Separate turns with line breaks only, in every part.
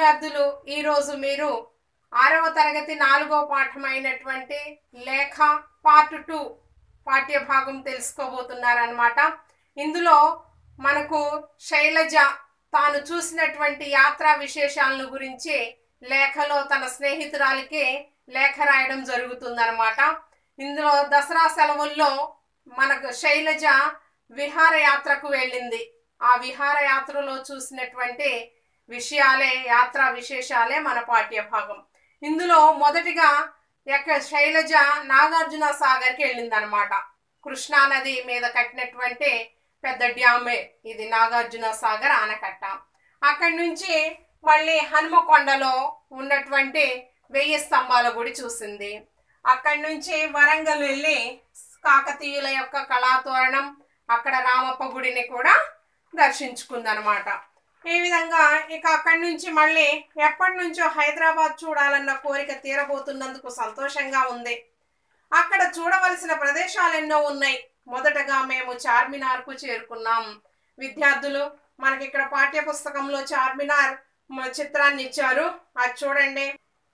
విద్యార్థులు ఈరోజు మీరు ఆరవ తరగతి నాలుగో పాఠమైనటువంటి లేఖ పార్ట్ టూ పాఠ్య భాగం తెలుసుకోబోతున్నారనమాట ఇందులో మనకు శైలజ తాను చూసినటువంటి యాత్రా విశేషాలను గురించి లేఖలో తన స్నేహితురాలికి లేఖ రాయడం జరుగుతుందన్నమాట ఇందులో దసరా సెలవుల్లో మనకు శైలజ విహారయాత్రకు వెళ్ళింది ఆ విహారయాత్రలో చూసినటువంటి విషయాలే యాత్రా విశేషాలే మన పాఠ్య భాగం ఇందులో మొదటిగా ఎక్క శైలజ నాగార్జున సాగర్కి వెళ్ళిందనమాట కృష్ణా నది మీద కట్టినటువంటి పెద్ద డ్యామే ఇది నాగార్జున సాగర్ ఆనకట్ట అక్కడి నుంచి మళ్ళీ హనుమకొండలో ఉన్నటువంటి వెయ్యి స్తంభాల గుడి చూసింది అక్కడి నుంచి వరంగల్ వెళ్ళి కాకతీయుల యొక్క కళాతోరణం అక్కడ రామప్ప గుడిని కూడా దర్శించుకుందనమాట ఈ విధంగా ఇక అక్కడి నుంచి మళ్ళీ ఎప్పటి నుంచో హైదరాబాద్ చూడాలన్న కోరిక తీరబోతున్నందుకు సంతోషంగా ఉంది అక్కడ చూడవలసిన ప్రదేశాలు ఎన్నో ఉన్నాయి మొదటగా మేము చార్మినార్కు చేరుకున్నాం విద్యార్థులు మనకి ఇక్కడ పాఠ్య పుస్తకంలో చార్మినార్ మ- చిత్రాన్ని ఇచ్చారు అది చూడండి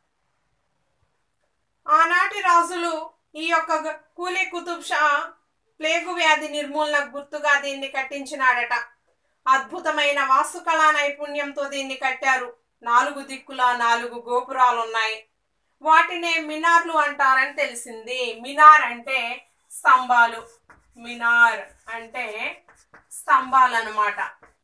ఆనాటి రాజులు ఈ యొక్క గ- కూలీ కుతుబ్ షా ప్లేగు వ్యాధి నిర్మూలనకు గుర్తుగా దీన్ని కట్టించినాడట అద్భుతమైన వాస్తుకళా నైపుణ్యంతో దీన్ని కట్టారు నాలుగు దిక్కుల నాలుగు గోపురాలు ఉన్నాయి వాటినే మినార్లు అంటారని తెలిసింది మినార్ అంటే స్తంభాలు మినార్ అంటే స్తంభాలు అన్నమాట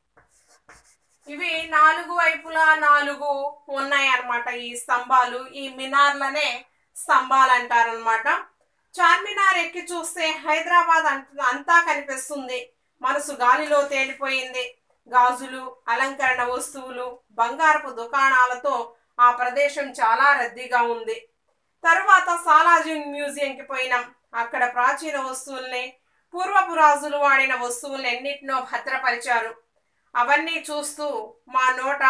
ఇవి నాలుగు వైపులా నాలుగు ఉన్నాయి అన్నమాట ఈ స్తంభాలు ఈ మినార్లనే స్తంభాలు అంటారనమాట చార్మినార్ ఎక్కి చూస్తే హైదరాబాద్ అంత- అంతా కనిపిస్తుంది మనసు గాలిలో తేలిపోయింది గాజులు అలంకరణ వస్తువులు బంగారపు దుకాణాలతో ఆ ప్రదేశం చాలా రద్దీగా ఉంది తరువాత సాలార్జంగ్ మ్యూజియంకి పోయినాం అక్కడ ప్రాచీన వస్తువుల్ని పూర్వపు రాజులు వాడిన వస్తువుల్ని ఎన్నిటినో భద్రపరిచారు అవన్నీ చూస్తూ మా నోట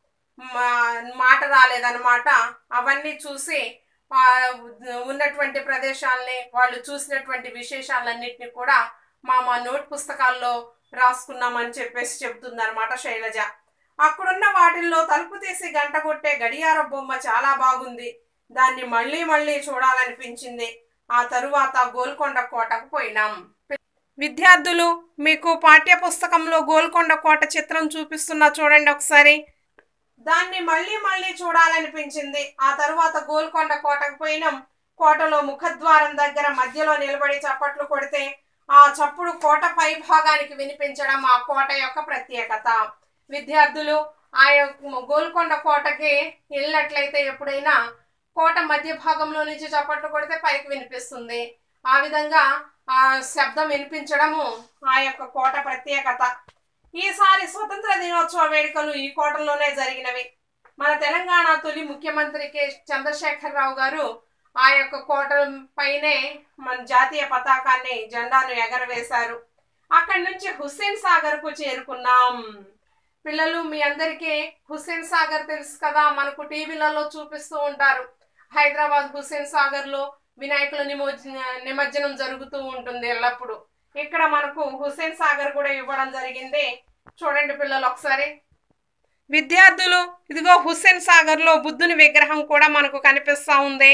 మా- మాట రాలేదన్నమాట అవన్నీ చూసి ఆ, ఉన్నటువంటి ప్రదేశాలని వాళ్ళు చూసినటువంటి విశేషాలన్నింటినీ కూడా మా మా నోట్ పుస్తకాల్లో రాసుకున్నామని చెప్పేసి చెబుతుంది అనమాట శైలజ అక్కడున్న వాటిల్లో తలుపు తీసి గంట కొట్టే గడియార బొమ్మ చాలా బాగుంది దాన్ని మళ్ళీ మళ్ళీ చూడాలనిపించింది ఆ తరువాత గోల్కొండ కోటకు పోయినాం విద్యార్థులు మీకు పాఠ్య పుస్తకంలో గోల్కొండ కోట చిత్రం చూపిస్తున్నా చూడండి ఒకసారి దాన్ని మళ్ళీ మళ్ళీ చూడాలనిపించింది ఆ తరువాత గోల్కొండ కోటకు పోయినాం కోటలో ముఖద్వారం దగ్గర మధ్యలో నిలబడి చప్పట్లు కొడితే ఆ చప్పుడు కోట పై భాగానికి వినిపించడం ఆ కోట యొక్క ప్రత్యేకత విద్యార్థులు ఆ యొక్క గోల్కొండ కోటకి వెళ్ళినట్లయితే ఎప్పుడైనా కోట మధ్య భాగంలో నుంచి చప్పట్లు కొడితే పైకి వినిపిస్తుంది ఆ విధంగా ఆ శబ్దం వినిపించడము ఆ యొక్క కోట ప్రత్యేకత ఈసారి స్వతంత్ర దినోత్సవ వేడుకలు ఈ కోటలోనే జరిగినవి మన తెలంగాణ తొలి ముఖ్యమంత్రి కె చంద్రశేఖరరావు గారు ఆ యొక్క కోట పైనే మన జాతీయ పతాకాన్ని జెండాను ఎగరవేశారు అక్కడి నుంచి హుస్సేన్ సాగర్ కు చేరుకున్నాం పిల్లలు మీ అందరికీ హుస్సేన్ సాగర్ తెలుసు కదా మనకు టీవీలలో చూపిస్తూ ఉంటారు హైదరాబాద్ హుస్సేన్ సాగర్ లో వినాయకుల నిమజ్జన నిమజ్జనం జరుగుతూ ఉంటుంది ఎల్లప్పుడూ ఇక్కడ మనకు హుస్సేన్ సాగర్ కూడా ఇవ్వడం జరిగింది చూడండి పిల్లలు ఒకసారి విద్యార్థులు ఇదిగో హుస్సేన్ సాగర్ లో బుద్ధుని విగ్రహం కూడా మనకు కనిపిస్తా ఉంది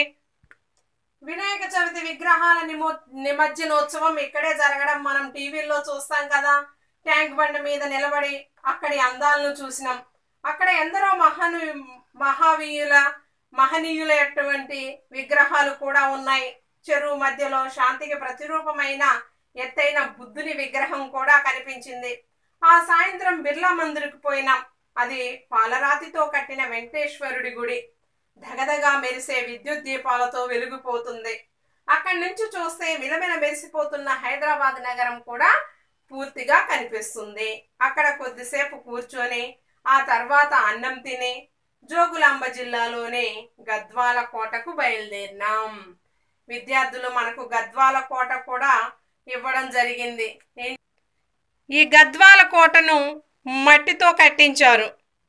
వినాయక చవితి విగ్రహాల నిమో నిమజ్జనోత్సవం ఇక్కడే జరగడం మనం టీవీల్లో చూస్తాం కదా ట్యాంక్ బండ్ మీద నిలబడి అక్కడి అందాలను చూసినాం అక్కడ ఎందరో మహాను మహావీయుల మహనీయులైనటువంటి విగ్రహాలు కూడా ఉన్నాయి చెరువు మధ్యలో శాంతికి ప్రతిరూపమైన ఎత్తైన బుద్ధుని విగ్రహం కూడా కనిపించింది ఆ సాయంత్రం బిర్లా మందిర్కి పోయినాం అది పాలరాతితో కట్టిన వెంకటేశ్వరుడి గుడి ధగధగా మెరిసే విద్యుత్ దీపాలతో వెలిగిపోతుంది అక్కడి నుంచి చూస్తే మిలమిల మెరిసిపోతున్న హైదరాబాద్ నగరం కూడా పూర్తిగా కనిపిస్తుంది అక్కడ కొద్దిసేపు కూర్చొని ఆ తర్వాత అన్నం తిని జోగులాంబ జిల్లాలోని గద్వాల కోటకు బయలుదేరినాం విద్యార్థులు మనకు గద్వాల కోట కూడా ఇవ్వడం జరిగింది ఏం- ఈ గద్వాల కోటను మట్టితో కట్టించారు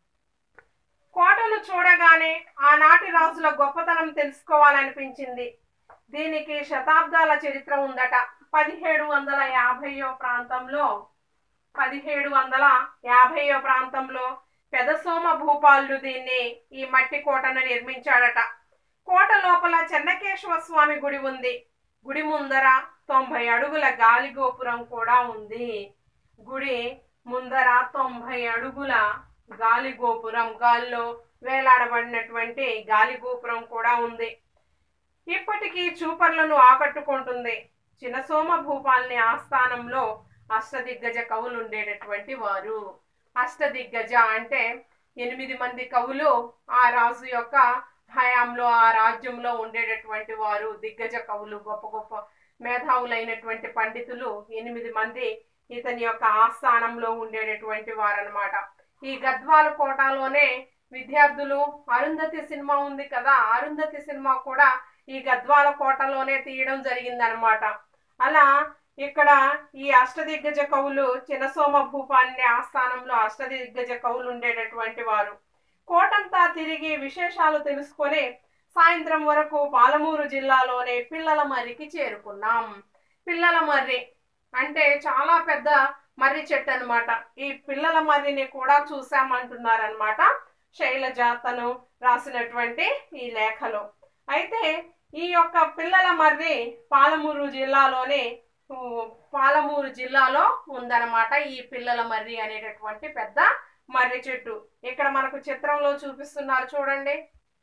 కోటను చూడగానే ఆనాటి రాజుల గొప్పతనం తెలుసుకోవాలనిపించింది దీనికి శతాబ్దాల చరిత్ర ఉందట పదిహేడు వందల యాభైయో ప్రాంతంలో పదిహేడు వందల యాభైయో ప్రాంతంలో పెదసోమ భూపాలుడు దీన్ని ఈ మట్టి కోటను నిర్మించాడట కోట లోపల చెన్నకేశవ స్వామి గుడి ఉంది గుడి ముందర తొంభై అడుగుల గాలి గోపురం కూడా ఉంది గుడి ముందర తొంభై అడుగుల గాలి గోపురం గాల్లో వేలాడబడినటువంటి గాలి గోపురం కూడా ఉంది ఇప్పటికీ చూపర్లను ఆకట్టుకుంటుంది చిన్నసోమ భూపాల్ని ఆస్థానంలో అష్టదిగ్గజ కవులు ఉండేటటువంటి వారు అష్టదిగ్గజ అంటే ఎనిమిది మంది కవులు ఆ రాజు యొక్క హయాంలో ఆ రాజ్యంలో ఉండేటటువంటి వారు దిగ్గజ కవులు గొప్ప గొప్ప మేధావులైనటువంటి పండితులు ఎనిమిది మంది ఇతని యొక్క ఆస్థానంలో ఉండేటటువంటి వారనమాట ఈ గద్వాల కోటలోనే విద్యార్థులు అరుంధతి సినిమా ఉంది కదా అరుంధతి సినిమా కూడా ఈ గద్వాల కోటలోనే తీయడం జరిగిందనమాట అలా ఇక్కడ ఈ అష్టదిగ్గజ కవులు చిన్నసోమ భూపాన్ని ఆస్థానంలో అష్టదిగ్గజ కవులు ఉండేటటువంటి వారు కోటంతా తిరిగి విశేషాలు తెలుసుకొని సాయంత్రం వరకు పాలమూరు జిల్లాలోనే పిల్లల మర్రికి చేరుకున్నాం పిల్లల మర్రి అంటే చాలా పెద్ద మర్రి చెట్టు అనమాట ఈ పిల్లల మర్రిని కూడా చూసామంటున్నారనమాట శైలజ తను రాసినటువంటి ఈ లేఖలో అయితే ఈ యొక్క పిల్లల మర్రి పాలమూరు జిల్లాలోనే ఊ, పాలమూరు జిల్లాలో ఉందన్నమాట ఈ పిల్లల మర్రి అనేటటువంటి పెద్ద మర్రి చెట్టు ఇక్కడ మనకు చిత్రంలో చూపిస్తున్నారు చూడండి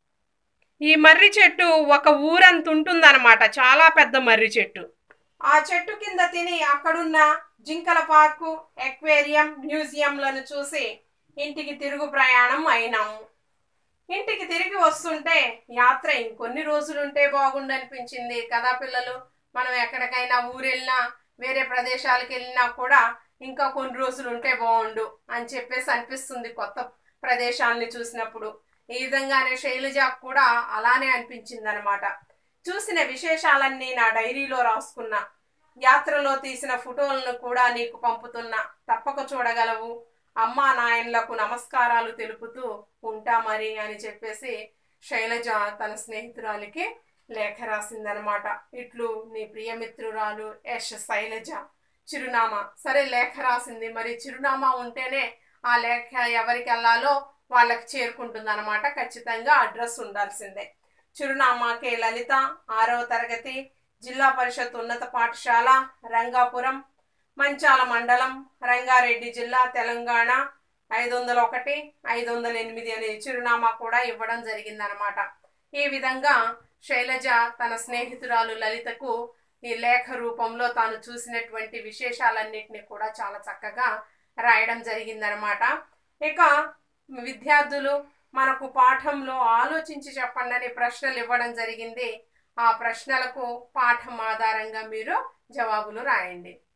ఈ మర్రి చెట్టు ఒక ఊరంత ఉంటుందన్నమాట చాలా పెద్ద మర్రి చెట్టు ఆ చెట్టు కింద తిని అక్కడున్న జింకల పార్కు ఎక్వేరియం మ్యూజియంలను చూసి ఇంటికి తిరుగు ప్రయాణం అయినాము ఇంటికి తిరిగి వస్తుంటే యాత్ర ఇంకొన్ని రోజులుంటే బాగుండనిపించింది కదా పిల్లలు మనం ఎక్కడికైనా ఊరెళ్ళినా వేరే ప్రదేశాలకు వెళ్ళినా కూడా ఇంకా కొన్ని రోజులు ఉంటే బాగుండు అని చెప్పేసి అనిపిస్తుంది కొత్త ప్రదేశాలని చూసినప్పుడు ఈ విధంగానే శైలజకు కూడా అలానే అనిపించింది అనమాట చూసిన విశేషాలన్నీ నా డైరీలో రాసుకున్నా యాత్రలో తీసిన ఫోటోలను కూడా నీకు పంపుతున్నా తప్పక చూడగలవు అమ్మా నాయన్లకు నమస్కారాలు తెలుపుతూ ఉంటా మరి అని చెప్పేసి శైలజ తన స్నేహితురాలికి లేఖ రాసిందనమాట ఇట్లు నీ ప్రియమిత్రురాలు యశ్ శైలజ చిరునామా సరే లేఖ రాసింది మరి చిరునామా ఉంటేనే ఆ లేఖ ఎవరికి వెళ్ళాలో వాళ్ళకి చేరుకుంటుంది అనమాట ఖచ్చితంగా అడ్రస్ ఉండాల్సిందే చిరునామా కే లలిత ఆరవ తరగతి జిల్లా పరిషత్ ఉన్నత పాఠశాల రంగాపురం మంచాల మండలం రంగారెడ్డి జిల్లా తెలంగాణ ఐదు వందల ఒకటి ఐదు వందల ఎనిమిది అనే చిరునామా కూడా ఇవ్వడం జరిగిందనమాట ఈ విధంగా శైలజ తన స్నేహితురాలు లలితకు ఈ లేఖ రూపంలో తాను చూసినటువంటి విశేషాలన్నింటినీ కూడా చాలా చక్కగా రాయడం జరిగిందనమాట ఇక విద్యార్థులు మనకు పాఠంలో ఆలోచించి చెప్పండి అని ప్రశ్నలు ఇవ్వడం జరిగింది ఆ ప్రశ్నలకు పాఠం ఆధారంగా మీరు జవాబులు రాయండి